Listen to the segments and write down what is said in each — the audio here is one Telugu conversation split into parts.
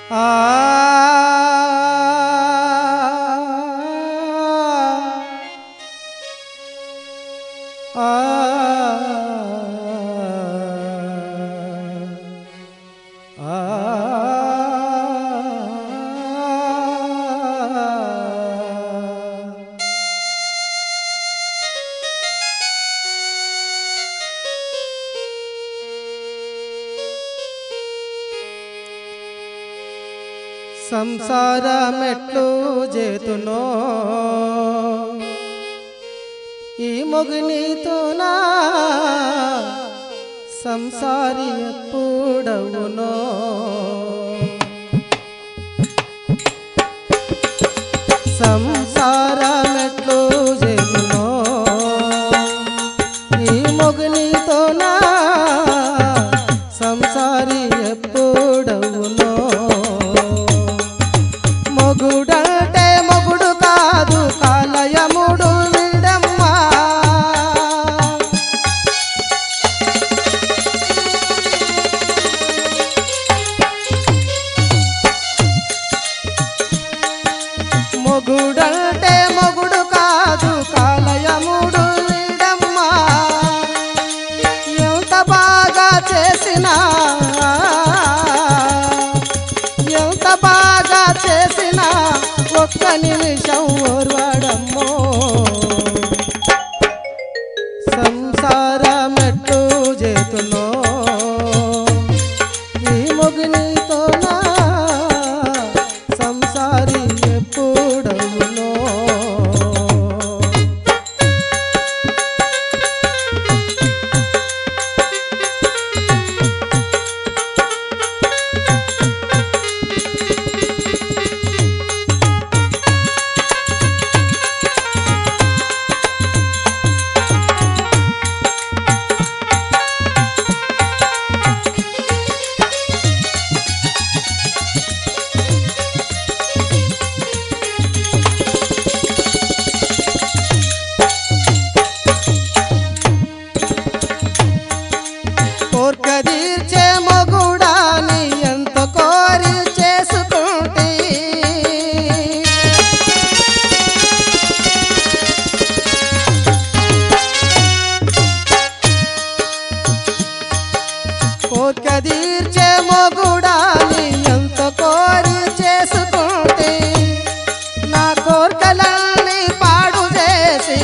సంసార మెట్లు చేతునో ఈ మొగునితోనా సంసారి ఎప్పుడవునో సంసార మెట్లు చేతునో ఈ మొగునితోనా సంసారి ఎప్పుడవునో మొగుడంటే మొగుడు కాదు కాలయముడు విడమ్మా మొగుడంటే మొగుడు కాదు కాలయముడు విడమ్మా ఎంత బాగా చేసినా ఎంత బాగా చేసినా ఒక్క నిమిషం ఓర్వాడమ్మో సంసార మెట్టు చేతులో ఈ మొగినితోనా సంసారి ఎప్పుడవునో కోర్క తీర్చే మొగుడాని ఎంత కోరి చేసుకుంటే కోర్క తీర్చే మొగుడాని ఎంత కోరి చేసుకుంటే నా కోర్కలన్నీ పాడు చేసి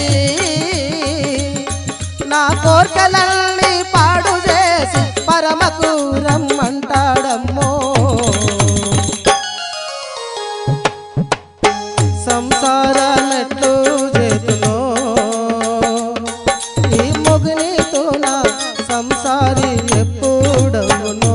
నా కోర్కలన్నీ పాడు చేసి పరమకు రమ్మంటాడమ్మో సంసార మెట్లు చేతులో ఈ మొగునితో నా సంసారి ఎప్పుడవునో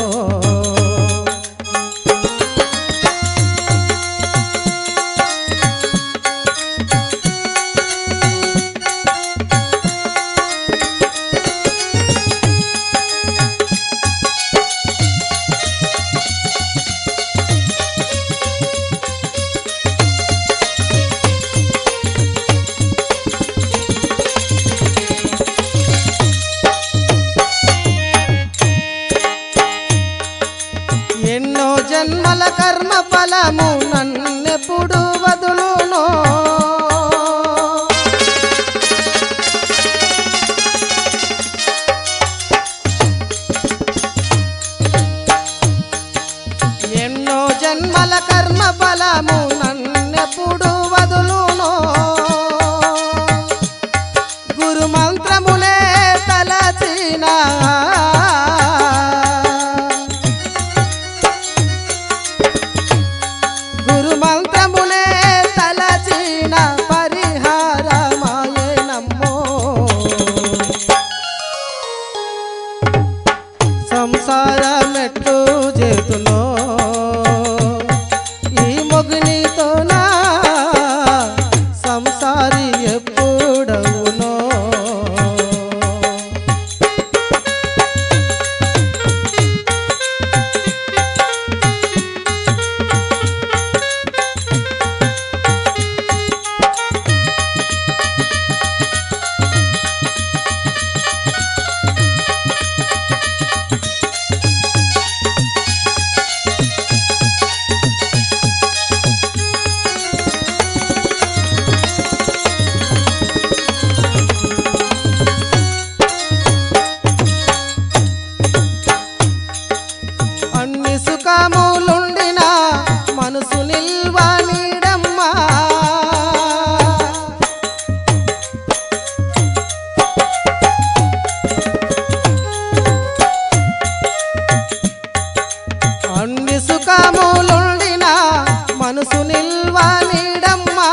ఎన్నో జన్మల కర్మ ఫలము నన్నెప్పుడు వదులునో ఎన్నో జన్మల కర్మ ఫలము నన్నెప్పుడు వదులునో గురు మంత్రములే తలచినా గురు మంత్రములే తలచిన పరిహారమాయనమ్మో సంసార మెట్టు చేతులో ఈ మొగునితోనా సంసారి ఎప్పుడవునో సుఖములుండిన మనసు నిల్వ నీడమ్మా అన్ని సుఖములుండిన మనసు నిల్వ నీడమ్మా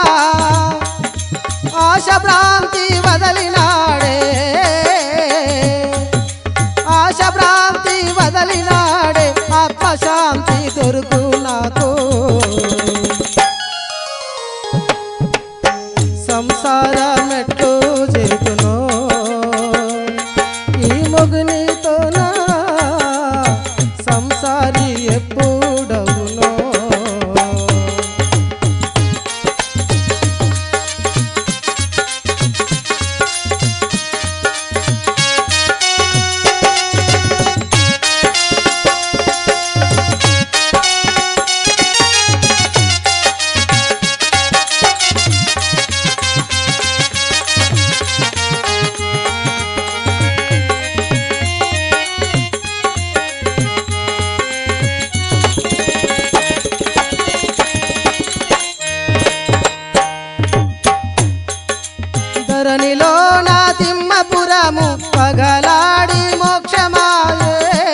ఆశ భ్రాంతి వదలినాడే ఆశ భ్రాంతి వదలినాడే ఆత్మశాంతి దొరుకు నాకు సంసారమెట్టు చేతును ఈ మొగునితోనా సంసారి ఎప్పుడవునో ధరణిలో నా తిమ్మపురము పగలాడి మోక్షమాయే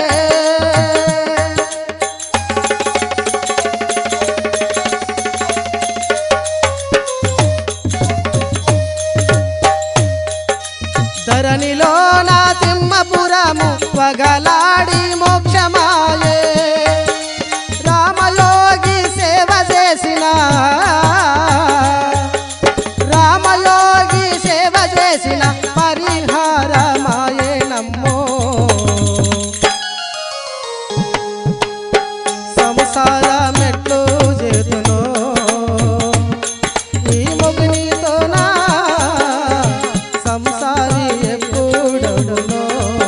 ధరణిలో నా తిమ్మపురము పగలాడి మోక్షమాయే రామయోగి సేవ చేసిన రామయోగి సేవ చేసిన పరిహారమాయే నమ్మో సంసార మెట్లు చేతును ఈ మొగునితోనా సంసారి ఎప్పుడవునో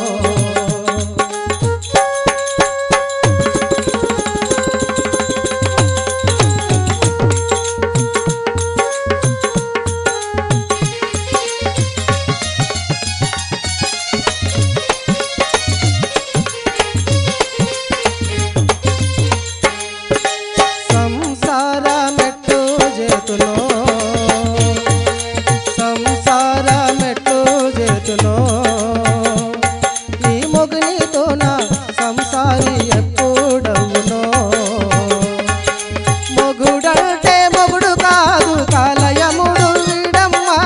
సంసార మెట్టు చేతును సంసార మెట్టు చేతును ఈ మొగునితోన సంసారి ఎప్పుడవునో మొగుడంటే మొగుడు కాదు కాలయముడు వీడమ్మా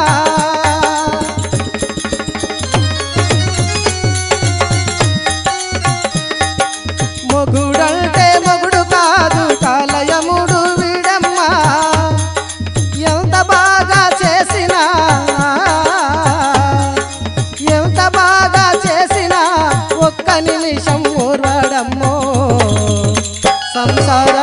మొగుడంటే మొగుడు కాదు కాలయముడు వీడమ్మా ఎంత బాగా చేసినా ఎంత బాగా చేసినా ఒక్క నిమిషం ఓర్వాడమ్మో సంసార